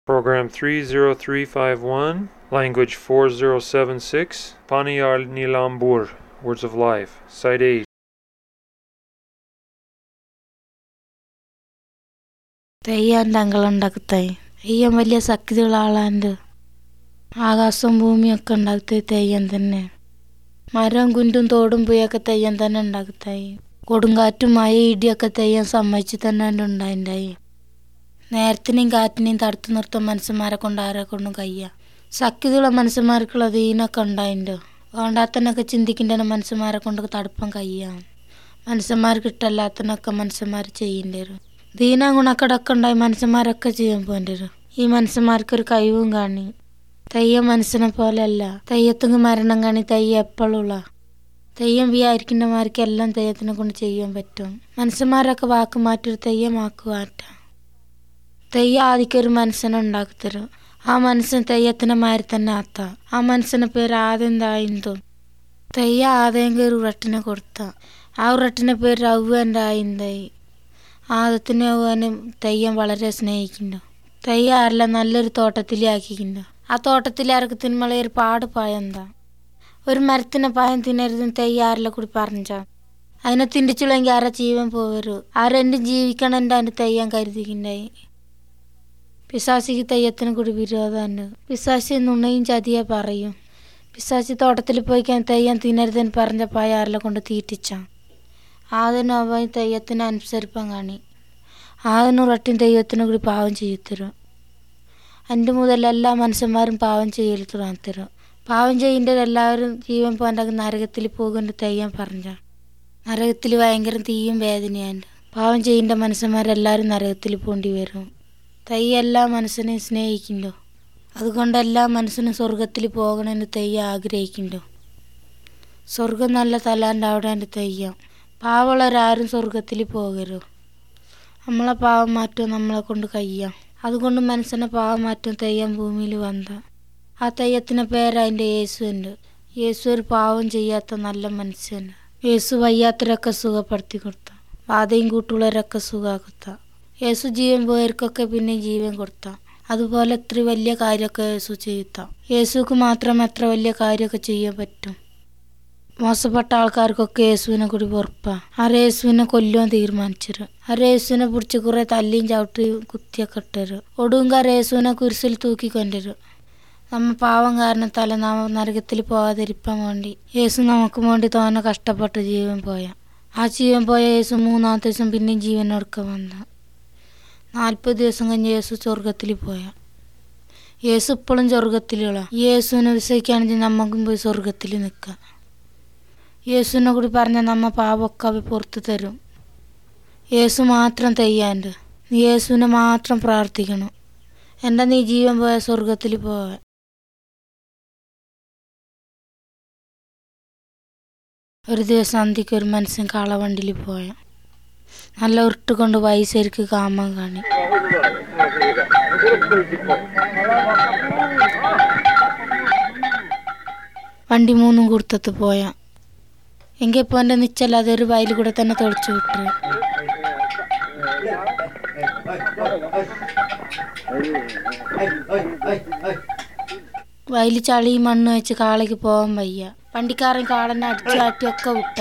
Program 30351, language 4076, Panial Nilambur, Words of Life, Site 8. തെയ്യാൻ്റെ അങ്കളുണ്ടാക്കത്തായി Theyyam വലിയ ശക്തിയുള്ള ആളാണ്ട് ആകാശവും ഭൂമിയും ഒക്കെ ഉണ്ടാക്കത്തേ തെയ്യം തന്നെ മരവും കുണ്ടും തോടും പുയൊക്കെ തെയ്യം തന്നെ ഉണ്ടാക്കത്തായി കൊടുങ്കാറ്റും മഴ ഇടിയൊക്കെ തെയ്യം സമ്മതിച്ച് തന്നെ ഉണ്ടായിണ്ടായി നേരത്തിനെയും കാറ്റിനെയും തടുത്തു നിർത്താൻ മനുഷ്യന്മാരെ കൊണ്ട് ആരെ കൊണ്ടും കയ്യ ശക്തിയുള്ള മനുഷ്യന്മാർക്കുള്ള ദീനൊക്കെ ഉണ്ടായിണ്ടോ വേണ്ടാത്തനൊക്കെ ചിന്തിക്കേണ്ട മനുഷ്യന്മാരെ കൊണ്ട് തടുപ്പം കയ്യാം മനുഷ്യന്മാർക്ക് ഇഷ്ടമല്ലാത്തനൊക്കെ മനുഷ്യന്മാർ ചെയ്യേണ്ടി വരും ദീന ഗുണക്കടൊക്കെ ഉണ്ടായി മനുഷ്യന്മാരൊക്കെ ചെയ്യാൻ പോകേണ്ടി വരും ഈ മനുഷ്യന്മാർക്കൊരു കഴിവും കാണി തെയ്യം മനുഷ്യനെ പോലെയല്ല തെയ്യത്തിന് മരണം കാണി തെയ്യം എപ്പോഴുള്ള തെയ്യം വിചാരിക്കുന്നമാർക്ക് എല്ലാം തെയ്യത്തിനെ കൊണ്ട് ചെയ്യാൻ പറ്റും മനുഷ്യന്മാരൊക്കെ വാക്ക് മാറ്റൊരു തെയ്യമാക്ക് മാറ്റാം തെയ്യം ആദ്യം ഒരു മനുഷ്യനെ ഉണ്ടാക്കിത്തരും ആ മനുഷ്യൻ തെയ്യത്തിനെ മാതിരി തന്നെ ആത്ത ആ മനുഷ്യന്റെ പേര് ആദ്യം എന്തായിന്തോ തെയ്യം ആദ്യം ഒരു ഉറട്ടിനെ കൊടുത്ത ആ ഉറട്ടിന്റെ പേര് രവ്വൻ്റെ ആയിന്തായി ആദത്തിനെ അവനും തെയ്യം വളരെ സ്നേഹിക്കുന്നു തെയ്യം ആരെല്ലാം നല്ലൊരു തോട്ടത്തിലാക്കിക്കുന്നു ആ തോട്ടത്തിലാർക്ക് തിന്മളെ ഒരു പാട് പായെന്താ ഒരു മരത്തിനെ പായം തിന്നരുതെന്ന് തെയ്യം ആരെല്ലാം കൂടി പറഞ്ഞാ അതിനെ തിണ്ടിച്ചുള്ളെങ്കിൽ ആരെ ജീവൻ പോവരു ആരെൻ്റെ ജീവിക്കണമെൻ്റെ അതിൻ്റെ തെയ്യം കരുതിക്കുണ്ടായി പിശാസിക്ക് തെയ്യത്തിന് കൂടി വിരോധമുണ്ട് പിശാസി നുണയും ചതിയെ പറയും പിശാസി തോട്ടത്തിൽ പോയിക്കാൻ തെയ്യം തിന്നരുതെന്ന് പറഞ്ഞ പായ ആരെല്ലാം കൊണ്ട് തീറ്റിച്ചാ ആദ്യനും അവൻ തെയ്യത്തിന് അനുസരിപ്പം കാണി ആദ്യനും റട്ടിയും തെയ്യത്തിനും കൂടി പാവം ചെയ്യത്തരും എൻ്റെ മുതൽ എല്ലാ മനുഷ്യന്മാരും പാവം ചെയ്യൽ തരും പാവം ചെയ്യേണ്ടത് എല്ലാവരും ജീവൻ പോകാൻ നരകത്തിൽ പോകുന്ന തെയ്യം പറഞ്ഞ നരകത്തിൽ ഭയങ്കര തീയും വേദനയാണ് പാവം ചെയ്യേണ്ട മനുഷ്യന്മാരെല്ലാവരും നരകത്തിൽ പോണ്ടി വരും തെയ്യം എല്ലാ മനുഷ്യനെയും സ്നേഹിക്കുന്നുണ്ടോ അതുകൊണ്ട് എല്ലാ മനുഷ്യനും സ്വർഗത്തിൽ പോകണമെന്ന് തെയ്യം ആഗ്രഹിക്കുന്നുണ്ടോ സ്വർഗം നല്ല തലാൻ്റെ അവിടെ എൻ്റെ തെയ്യം പാവമുള്ളവരാരും സ്വർഗത്തിൽ പോകരുത് നമ്മളെ പാവം മാറ്റം നമ്മളെ കൊണ്ട് കഴിയാം അതുകൊണ്ട് മനുഷ്യനെ പാവം മാറ്റം തെയ്യം ഭൂമിയിൽ വന്ന ആ തെയ്യത്തിന് പേര് അതിൻ്റെ യേശു ഉണ്ട് യേശു ഒരു പാവം ചെയ്യാത്ത നല്ല മനുഷ്യന് യേശു വയ്യാത്തവരൊക്കെ സുഖപ്പെടുത്തി കൊടുത്ത വാതയും കൂട്ടുള്ളവരൊക്കെ സുഖാക്കുത്ത യേശു ജീവൻ പോയവർക്കൊക്കെ പിന്നെ ജീവൻ കൊടുത്ത അതുപോലെ എത്ര വലിയ കാര്യമൊക്കെ യേശു ചെയ്യുത്താം യേശുക്ക് മാത്രം എത്ര വലിയ കാര്യമൊക്കെ ചെയ്യാൻ പറ്റും മോശപ്പെട്ട ആൾക്കാർക്കൊക്കെ യേശുവിനെ കൂടി പൊറപ്പാ ആ യേശുവിനെ കൊല്ലുവാൻ തീരുമാനിച്ചത് ആ യേശുവിനെ പിടിച്ച് കുറെ തല്ലിയും ചവിട്ടി കുത്തിയൊക്കെ ഇട്ടരു ഒടുങ്കാർ യേശുവിനെ കുരിശിൽ തൂക്കി കൊണ്ടുവരും നമ്മ പാവം കാരണത്താല നാം നരകത്തിൽ പോകാതിരിക്കാൻ വേണ്ടി യേശു നമുക്ക് വേണ്ടി തോന്നെ കഷ്ടപ്പെട്ട് ജീവൻ പോയ ആ ജീവൻ പോയ യേശു മൂന്നാമത്തെ ദിവസം പിന്നെയും ജീവനൊടുക്ക വന്ന നാൽപ്പത് ദിവസം കഴിഞ്ഞ് യേശു സ്വർഗത്തിൽ പോയ യേശു ഇപ്പോഴും സ്വർഗത്തിലുള്ള യേശുവിനെ വിശ്വസിക്കുകയാണെങ്കിൽ നമുക്കും പോയി സ്വർഗത്തിൽ നിൽക്കാം യേശുവിനെ കൂടി പറഞ്ഞ നമ്മ പാപമൊക്കെ അവ പുറത്തു തരും യേശു മാത്രം തെയ്യാണ്ട് നീ യേശുവിനെ മാത്രം പ്രാർത്ഥിക്കണം എൻ്റെ നീ ജീവൻ പോയ സ്വർഗത്തിൽ പോവാൻ ഒരു ദിവസം അന്തിക്ക് ഒരു മനുഷ്യൻ കാളവണ്ടിയിൽ പോയ നല്ല ഉരുട്ട് കൊണ്ട് വയസ്സരിക്ക് കാമം കാണി വണ്ടി മൂന്നും കൊടുത്തത്ത് പോയാ എങ്കിൽ ഇപ്പോൾ എൻ്റെ നിച്ചല്ല അതൊരു വയലിൽ കൂടെ തന്നെ തെളിച്ചു വിട്ടു വയലിൽ ചളിയും മണ്ണ് വെച്ച് കാളയ്ക്ക് പോകാൻ വയ്യ വണ്ടിക്കാരൻ കാളനെ അടിച്ചു കാട്ടിയൊക്കെ വിട്ട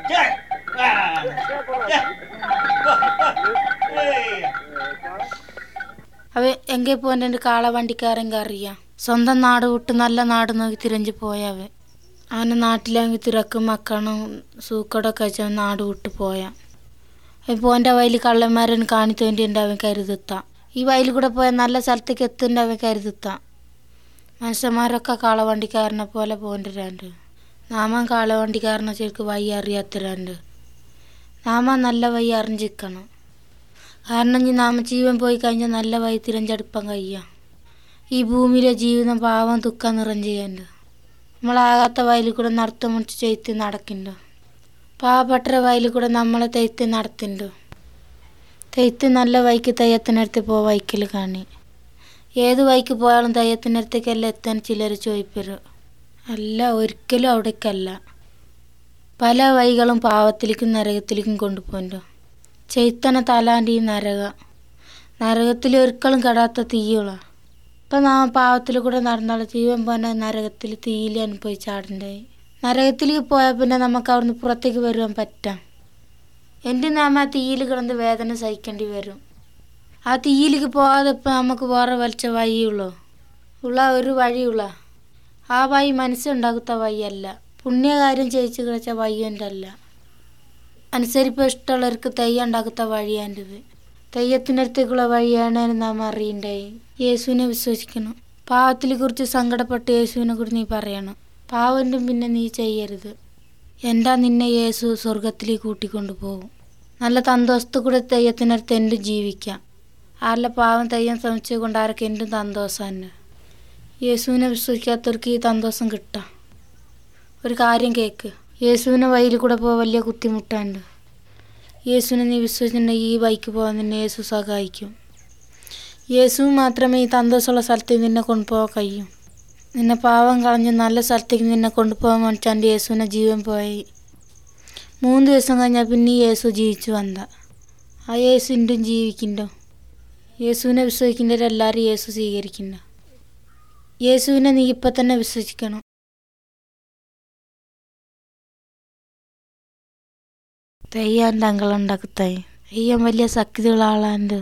അവ എങ്കിൽ പോകാൻ എൻ്റെ കാള വണ്ടിക്കാരൻ അറിയാം സ്വന്തം നാട് വിട്ട് നല്ല നാട് നോക്കി തിരഞ്ഞു പോയവ അവനെ നാട്ടിലാണെങ്കിൽ തിരക്കും മക്കണം സൂക്കടൊക്കെ വെച്ച് നാട് വിട്ട് പോയാ ഇപ്പോൾ എൻ്റെ വയലിൽ കള്ളന്മാരൻ കാണിത്തോൻ്റെ അവൻ കരുതുത്താം ഈ വയലിൽ കൂടെ പോയാൽ നല്ല സ്ഥലത്തേക്ക് എത്തുൻ്റെ അവൻ കരുതുത്താം മനുഷ്യന്മാരൊക്കെ കാളവണ്ടിക്കാരനെ പോലെ പോകണ്ടിരാണ്ട് നാമൻ കാളവണ്ടിക്കാരനെ ശരിക്കും വയ്യ അറിയാത്തരാണ്ട് നാമ നല്ല വയ്യ അറിഞ്ഞിരിക്കണം കാരണം ഇനി നാമ ജീവൻ പോയി കഴിഞ്ഞാൽ നല്ല വഴി തിരഞ്ഞെടുപ്പാൻ കഴിയാം ഈ ഭൂമിയിലെ ജീവിതം പാവം ദുഃഖം നിറഞ്ഞുണ്ട് നമ്മളാകാത്ത വയലിൽ കൂടെ നടത്തം മുടിച്ച് ചെയ്ത്ത് നടക്കുന്നുണ്ടോ പാവപ്പെട്ട വയലിൽ കൂടെ നമ്മളെ തെയ്ത്ത് നടത്തുന്നുണ്ടോ തെയ്ത്ത് നല്ല വൈക്ക് തെയ്യത്തിനടുത്ത് പോ വൈക്കൽ കാണി ഏത് വൈക്ക് പോയാലും തെയ്യത്തിനടുത്തേക്കല്ല എത്താൻ ചിലർ ചോദിപ്പരും അല്ല ഒരിക്കലും അവിടേക്കല്ല പല വൈകളും പാവത്തിലേക്കും നരകത്തിലേക്കും കൊണ്ടുപോകണ്ടോ ചൈത്തന തലാൻ്റെ ഈ നരക നരകത്തിൽ ഒരിക്കലും കെടാത്ത തീയുള്ള ഇപ്പം നാ പാവത്തിൽ കൂടെ നടന്നാൽ ജീവൻ പോന നരകത്തിൽ തീയിൽ അനുഭവിച്ചാടണ്ടായി നരകത്തിലേക്ക് പോയാൽ പിന്നെ നമുക്ക് അവിടുന്ന് പുറത്തേക്ക് വരുവാൻ പറ്റാം എൻ്റെ നാമ ആ തീയിൽ കിടന്ന് വേദന സഹിക്കേണ്ടി വരും ആ തീയിലേക്ക് പോകാതെ ഇപ്പം നമുക്ക് വേറെ വലിച്ച വഴിയുള്ളൂ ഉള്ള ഒരു വഴിയുള്ള ആ വഴി മനസ്സുണ്ടാക്കുന്ന വഴിയല്ല പുണ്യകാര്യം ചെയ്യിച്ച് കളിച്ച വഴിയൻ്റെ അല്ല അനുസരിപ്പ് ഇഷ്ടമുള്ളവർക്ക് തെയ്യം ഉണ്ടാക്കുന്ന വഴിയാൻ്റെത് തെയ്യത്തിനടുത്തേക്കുള്ള വഴിയാണ് നാം അറിയണ്ടായി യേശുവിനെ വിശ്വസിക്കണം പാവത്തിനെ കുറിച്ച് സങ്കടപ്പെട്ട് യേശുവിനെ കുറിച്ച് നീ പറയണം പാവൻ്റെ പിന്നെ നീ ചെയ്യരുത് എന്താ നിന്നെ യേശു സ്വർഗത്തിലേക്ക് കൂട്ടിക്കൊണ്ടു പോകും നല്ല തന്തോഷത്തു കൂടെ തെയ്യത്തിനടുത്ത് എന്തും ജീവിക്കാം ആരുടെ പാവം തെയ്യം ശ്രമിച്ചു കൊണ്ട് ആരൊക്കെ എന്തും തന്തോഷം തന്നെ യേശുവിനെ വിശ്വസിക്കാത്തവർക്ക് ഈ തന്തോഷം കിട്ടാം ഒരു കാര്യം കേക്ക് യേശുവിനെ വഴിയിൽ കൂടെ പോകാൻ വലിയ ബുദ്ധിമുട്ടുണ്ട് യേശുവിനെ നീ വിശ്വസിച്ചിട്ടുണ്ടെങ്കിൽ ഈ ബൈക്ക് പോകാൻ നിന്നെ യേശു സഹായിക്കും യേശു മാത്രമേ ഈ തന്തോഷമുള്ള സ്ഥലത്തേക്ക് നിന്നെ കൊണ്ടുപോകാൻ കഴിയും നിന്നെ പാവം കളഞ്ഞ് നല്ല സ്ഥലത്തേക്ക് നിന്നെ കൊണ്ടുപോകാൻ വേണ്ടിച്ചാണ്ട് യേശുവിനെ ജീവൻ പോയി മൂന്ന് ദിവസം കഴിഞ്ഞാൽ പിന്നെ ഈ യേശു ജീവിച്ചു വന്ന ആ യേശു ഇണ്ടും ജീവിക്കണ്ടോ യേശുവിനെ വിശ്വസിക്കുന്നവരെല്ലാവരും യേശു സ്വീകരിക്കണ്ട യേശുവിനെ നീ ഇപ്പം തന്നെ വിശ്വസിക്കണം തെയ്യാൻ്റെ അങ്കളുണ്ടാക്കത്തായി തെയ്യം വലിയ ശക്തിയുള്ള ആളാണ്ട്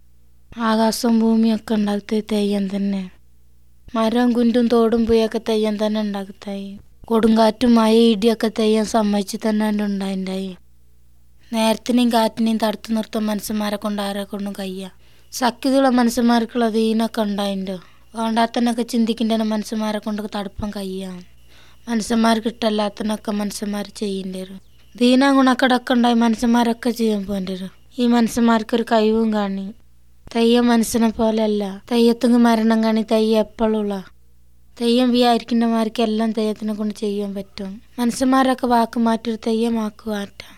ആകാശവും ഭൂമിയൊക്കെ ഉണ്ടാക്കത്തേ തെയ്യം തന്നെ മരവും കുണ്ടും തോടും പുയൊക്കെ തെയ്യം തന്നെ ഉണ്ടാക്കത്തായി കൊടുങ്കാറ്റും മഴ ഇടിയൊക്കെ തെയ്യം സമ്മതിച്ച് തന്നെ ഉണ്ടായിണ്ടായി നേരത്തിനെയും കാറ്റിനെയും തടുത്തു നിർത്താൻ മനുഷ്യന്മാരെ കൊണ്ട് ആരെ കൊണ്ടും കയ്യ ശക്തിയുള്ള മനുഷ്യന്മാർക്കുള്ള ദീനൊക്കെ ഉണ്ടായിണ്ടോ വേണ്ടാത്തനൊക്കെ ചിന്തിക്കേണ്ട മനുഷ്യന്മാരെ കൊണ്ട് തടുപ്പം കയ്യാം മനുഷ്യന്മാർക്ക് ഇഷ്ടമല്ലാത്തനൊക്കെ മനുഷ്യന്മാർ ചെയ്യേണ്ടി വരും ദീന ഗുണക്കടക്കം ഉണ്ടായി മനുഷ്യന്മാരൊക്കെ ചെയ്യാൻ പോകേണ്ടി വരും ഈ മനുഷ്യന്മാർക്കൊരു കഴിവും കാണി തെയ്യം മനുഷ്യനെ പോലെയല്ല തെയ്യത്തിന് മരണം കാണി തെയ്യം എപ്പോഴുള്ള തെയ്യം വിചാരിക്കുന്നമാർക്ക് എല്ലാം തെയ്യത്തിനെ കൊണ്ട് ചെയ്യാൻ പറ്റും മനുഷ്യന്മാരൊക്കെ വാക്ക് മാറ്റി ഒരു തെയ്യമാക്ക് മാറ്റാം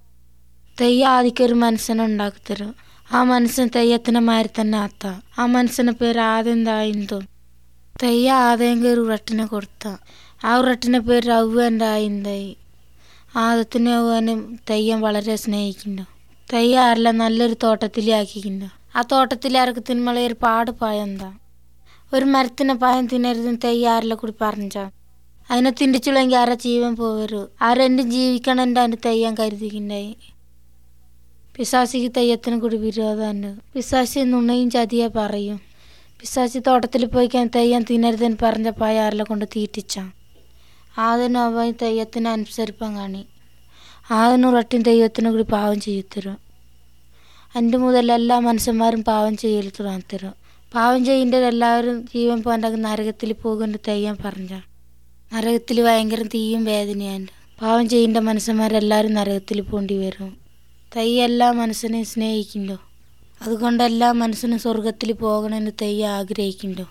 തെയ്യം ആദ്യം ഒരു മനുഷ്യനെ ഉണ്ടാക്കിത്തരും ആ മനുഷ്യൻ തെയ്യത്തിനെ മാതിരി തന്നെ ആത്താം ആ മനുഷ്യന്റെ പേര് ആദ്യം എന്തായിന്തോ തെയ്യം ആദ്യം ഒരു ഉറട്ടിനെ കൊടുത്ത ആ ഉറട്ടിന്റെ പേര് റവ്വൻ്റെ ആയിന്തായി ആദത്തിനെ അവനും തെയ്യം വളരെ സ്നേഹിക്കുന്നു തെയ്യം ആരെല്ലാം നല്ലൊരു തോട്ടത്തിലാക്കിക്കുന്നു ആ തോട്ടത്തിലാർക്ക് തിന്മള ഒരു പാട് പായം എന്താ ഒരു മരത്തിന് പായം തിന്നരുതെന്ന് തെയ്യം ആരെല്ലാം കൂടി പറഞ്ഞാ അതിനെ തിണ്ടിച്ചുള്ളെങ്കിൽ ആരെ ജീവൻ പോവരു ആരെൻ്റെ ജീവിക്കണം എൻ്റെ അതിൻ്റെ തെയ്യം കരുതിക്കുണ്ടായി പിശാസിക്ക് തെയ്യത്തിന് കൂടി വിരോധമുണ്ട് പിശാസി നുണയും ചതിയെ പറയും പിശാസി തോട്ടത്തിൽ പോയിക്കാൻ തെയ്യം തിന്നരുതെന്ന് പറഞ്ഞ പായ ആരെല്ലാം കൊണ്ട് തീറ്റിച്ചാ ആദ്യം അവൻ തെയ്യത്തിന് അനുസരിപ്പം കാണി ആദ്യം ഉറട്ടിൻ തെയ്യത്തിന് കൂടി പാവം ചെയ്യത്തരും എൻ്റെ മുതൽ എല്ലാ മനുഷ്യന്മാരും പാവം ചെയ്യൽ തുടങ്ങത്തരും പാവം ചെയ്യേണ്ടത് എല്ലാവരും ജീവൻ പോകാൻ നരകത്തിൽ പോകുന്ന തെയ്യം പറഞ്ഞ നരകത്തിൽ ഭയങ്കര തീയും വേദനയാണ് പാവം ചെയ്യേണ്ട മനുഷ്യന്മാരെല്ലാവരും നരകത്തിൽ പോകേണ്ടി വരും തെയ്യം എല്ലാ മനുഷ്യനെയും സ്നേഹിക്കുന്നുണ്ടോ അതുകൊണ്ട് എല്ലാ മനുഷ്യനും സ്വർഗത്തിൽ പോകണമെന്ന് തെയ്യം ആഗ്രഹിക്കുന്നുണ്ടോ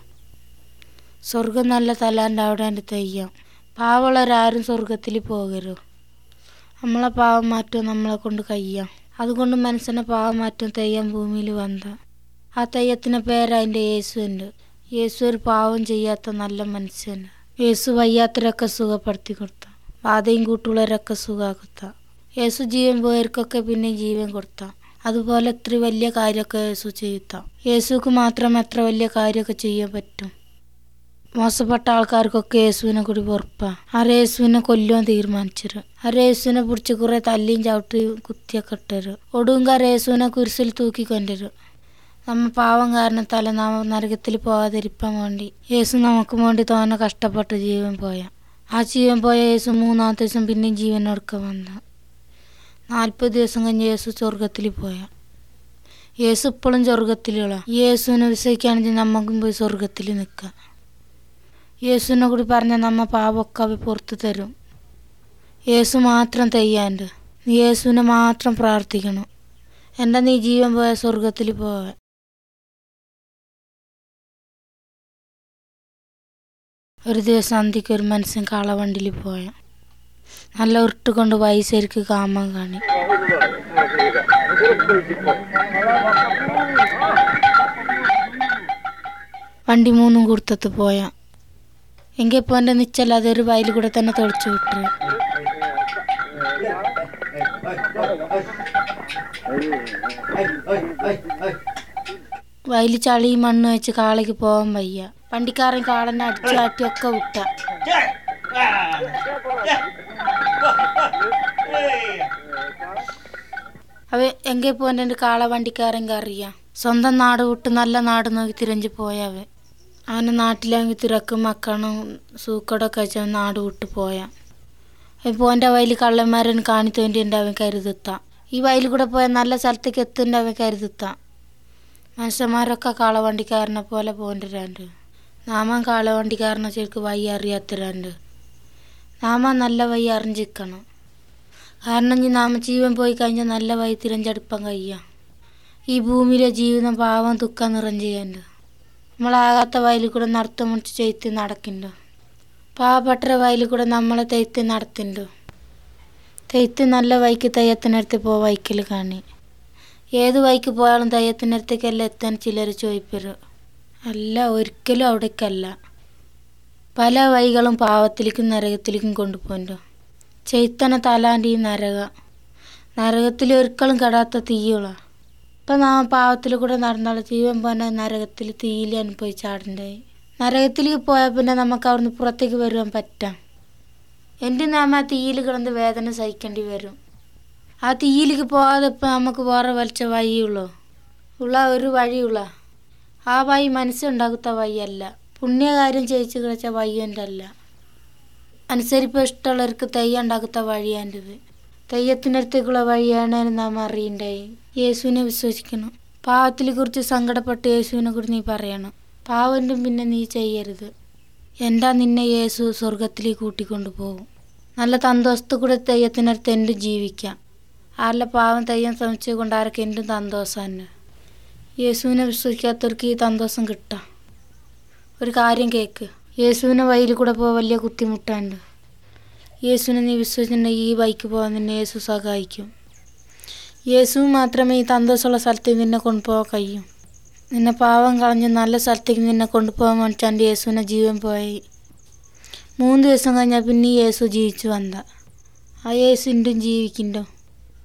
സ്വർഗം നല്ല തലാൻ്റെ അവിടെ എൻ്റെ തെയ്യം പാവമുള്ളവരാരും സ്വർഗത്തിൽ പോകരുത് നമ്മളെ പാവം മാറ്റം നമ്മളെ കൊണ്ട് കഴിയാം അതുകൊണ്ട് മനുഷ്യനെ പാവം മാറ്റം തെയ്യം ഭൂമിയിൽ വന്ന ആ തെയ്യത്തിന് പേര് അതിൻ്റെ യേശു ഉണ്ട് യേശു ഒരു പാവം ചെയ്യാത്ത നല്ല മനുഷ്യന് യേശു വയ്യാത്തരൊക്കെ സുഖപ്പെടുത്തി കൊടുത്ത ബാധയും കൂട്ടുള്ളവരൊക്കെ സുഖാക്കുത്ത യേശു ജീവൻ പോയവർക്കൊക്കെ പിന്നെ ജീവൻ കൊടുത്ത അതുപോലെ എത്ര വലിയ കാര്യമൊക്കെ യേശു ചെയ്യുത്താം യേശുക്ക് മാത്രം എത്ര വലിയ കാര്യമൊക്കെ ചെയ്യാൻ പറ്റും മോശപ്പെട്ട ആൾക്കാർക്കൊക്കെ യേശുവിനെ കൂടി പൊറപ്പാ ആ യേശുവിനെ കൊല്ലുവാൻ തീരുമാനിച്ചത് ആ യേശുവിനെ പിടിച്ച് കുറെ തല്ലിയും ചവിട്ടി കുത്തിയൊക്കെ ഇട്ടരു ഒടുങ്കാർ യേശുവിനെ കുരിശിൽ തൂക്കിക്കൊണ്ടരു നമ്മ പാവം കാരണത്താല നാം നരകത്തിൽ പോകാതിരിക്കാൻ വേണ്ടി യേശു നമുക്ക് വേണ്ടി തോന്നെ കഷ്ടപ്പെട്ട് ജീവൻ പോയ ആ ജീവൻ പോയ യേശു മൂന്നാമത്തെ ദിവസം പിന്നെയും ജീവൻ എടുക്കാൻ വന്ന നാൽപ്പത് ദിവസം കഴിഞ്ഞ് യേശു സ്വർഗത്തിൽ പോയ യേശു ഇപ്പോഴും സ്വർഗത്തിലുള്ള യേശുവിനെ വിശ്വസിക്കുകയാണെങ്കിൽ നമുക്കും പോയി സ്വർഗത്തിൽ നിൽക്കാം യേശുവിനെ കൂടി പറഞ്ഞാൽ നമ്മ പാപമൊക്കെ അവ പുറത്തു തരും യേശു മാത്രം തെയ്യാണ്ട് നീ യേശുവിനെ മാത്രം പ്രാർത്ഥിക്കണം എൻ്റെ നീ ജീവൻ പോയ സ്വർഗത്തിൽ പോവാൻ ഒരു ദിവസം അന്തിക്ക് ഒരു മനുഷ്യൻ കാളവണ്ടിയിൽ പോയ നല്ല ഉരുട്ട് കൊണ്ട് വയസ്സരിക്ക് കാമം കാണി വണ്ടി മൂന്നും കൊടുത്തത്ത് പോയ എങ്കിൽ ഇപ്പോൾ എൻ്റെ നിച്ചല്ലാതെ ഒരു വയലിൽ കൂടെ തന്നെ തെളിച്ചു വിട്ടു വയലിൽ ചളിയും മണ്ണ് വെച്ച് കാളയ്ക്ക് പോകാൻ വയ്യ വണ്ടിക്കാരൻ കാളനെ അടിച്ചു കാട്ടിയൊക്കെ വിട്ട അവ എങ്കെ പോൻ്റെ കാള വണ്ടിക്കാരൻ അറിയാം സ്വന്തം നാട് വിട്ട് നല്ല നാട് നോക്കി തിരഞ്ഞു പോയവ അവനെ നാട്ടിലാങ്കിൽ തിരക്കും മക്കളും സൂക്കടൊക്കെ വെച്ച നാട് വിട്ട് പോയാ പോൻ്റെ വയലിൽ കള്ളന്മാരൻ കാണിത്തോൻ്റെ അവൻ കരുതിത്താം ഈ വയലിൽ കൂടെ പോയാൽ നല്ല സ്ഥലത്തേക്ക് എത്തുന്നുണ്ട് അവൻ കരുതിത്താം മനുഷ്യന്മാരൊക്കെ കാളവണ്ടിക്കാരനെ പോലെ പോണ്ടിരാണ്ട് നാമൻ കാളവണ്ടിക്കാരനെ ശരിക്ക് വയ്യ അറിയാത്തരാണ്ട് നാമ നല്ല വയ്യ അറിഞ്ഞിരിക്കണം കാരണം ഇനി നാമ ജീവൻ പോയി കഴിഞ്ഞാൽ നല്ല വഴി തിരഞ്ഞെടുപ്പാൻ കഴിയാം ഈ ഭൂമിയിലെ ജീവിതം പാവം ദുഃഖം നിറഞ്ഞുണ്ട് നമ്മളാകാത്ത വയലിൽ കൂടെ നടത്തം മുടിച്ച് ചെയ്ത്തി നടക്കുന്നുണ്ടോ പാവപ്പെട്ട വയലിൽ കൂടെ നമ്മളെ തെയ്ത്ത് നടത്തുന്നുണ്ടോ തെയ്ത്ത് നല്ല വൈക്ക് തെയ്യത്തിനടുത്ത് പോ വൈക്കൽ കാണി ഏത് വൈക്ക് പോയാലും തെയ്യത്തിനടുത്തേക്കല്ല എത്താൻ ചിലർ ചോദിപ്പരും അല്ല ഒരിക്കലും അവിടേക്കല്ല പല വൈകളും പാവത്തിലേക്കും നരകത്തിലേക്കും കൊണ്ടുപോകണ്ടോ ചെയ്ത്തന തലാൻ്റെ ഈ നരക നരകത്തിൽ ഒരിക്കലും കെടാത്ത തീയുള്ള ഇപ്പം നാം പാവത്തിൽ കൂടെ നടന്നാൽ ജീവൻ പോന നരകത്തിൽ തീയിൽ അനുഭവിച്ചാടുണ്ടായി നരകത്തിലേക്ക് പോയാൽ പിന്നെ നമുക്ക് അവിടുന്ന് പുറത്തേക്ക് വരുവാൻ പറ്റാം എൻ്റെ നാം ആ തീയിൽ കിടന്ന് വേദന സഹിക്കേണ്ടി വരും ആ തീയിലേക്ക് പോകാതെ ഇപ്പം നമുക്ക് വേറെ വലിച്ച വഴിയുള്ളൂ ഉള്ള ഒരു വഴിയുള്ള ആ വഴി മനസ്സുണ്ടാക്കുന്ന വഴിയല്ല പുണ്യകാര്യം ചെയ്യിച്ച് കിടച്ച വഴിയൻ്റെ അല്ല അനുസരിപ്പ് ഇഷ്ടമുള്ളവർക്ക് തെയ്യം ഉണ്ടാക്കുന്ന വഴിയാൻ്റെത് തെയ്യത്തിനടുത്തേക്കുള്ള വഴിയാണ് നാം അറിയണ്ടായി യേശുവിനെ വിശ്വസിക്കണം പാവത്തിനെ കുറിച്ച് സങ്കടപ്പെട്ട് യേശുവിനെ കുറിച്ച് നീ പറയണം പാവൻ്റെ പിന്നെ നീ ചെയ്യരുത് എന്താ നിന്നെ യേശു സ്വർഗത്തിലേക്ക് കൂട്ടിക്കൊണ്ടു പോകും നല്ല തന്തോഷത്ത് കൂടെ തെയ്യത്തിനടുത്ത് എന്തും ജീവിക്കാം ആരുടെ പാവം തെയ്യം ശ്രമിച്ചു കൊണ്ട് ആരൊക്കെ എന്തും തന്തോഷം തന്നെ യേശുവിനെ വിശ്വസിക്കാത്തവർക്ക് ഈ തന്തോഷം കിട്ടാം ഒരു കാര്യം കേക്ക് യേശുവിനെ വഴിയിൽ കൂടെ പോകാൻ വലിയ ബുദ്ധിമുട്ടുണ്ട് യേശുവിനെ നീ വിശ്വസിച്ചിട്ടുണ്ടെങ്കിൽ ഈ ബൈക്ക് പോകാൻ നിന്നെ യേശു സഹായിക്കും യേശു മാത്രമേ ഈ തന്തോഷമുള്ള സ്ഥലത്തേക്ക് നിന്നെ കൊണ്ടുപോകാൻ കഴിയും നിന്നെ പാവം കളഞ്ഞ് നല്ല സ്ഥലത്തേക്ക് നിന്നെ കൊണ്ടുപോകാൻ വേണ്ടിച്ചാണ്ട് യേശുവിനെ ജീവൻ പോയി മൂന്ന് ദിവസം കഴിഞ്ഞാൽ പിന്നെ ഈ യേശു ജീവിച്ചു വന്ന ആ യേശു ഇണ്ടും ജീവിക്കണ്ടോ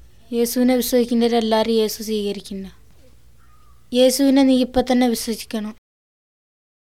യേശുവിനെ വിശ്വസിക്കുന്നവരെല്ലാവരും യേശു സ്വീകരിക്കണ്ട യേശുവിനെ നീ ഇപ്പം തന്നെ വിശ്വസിക്കണം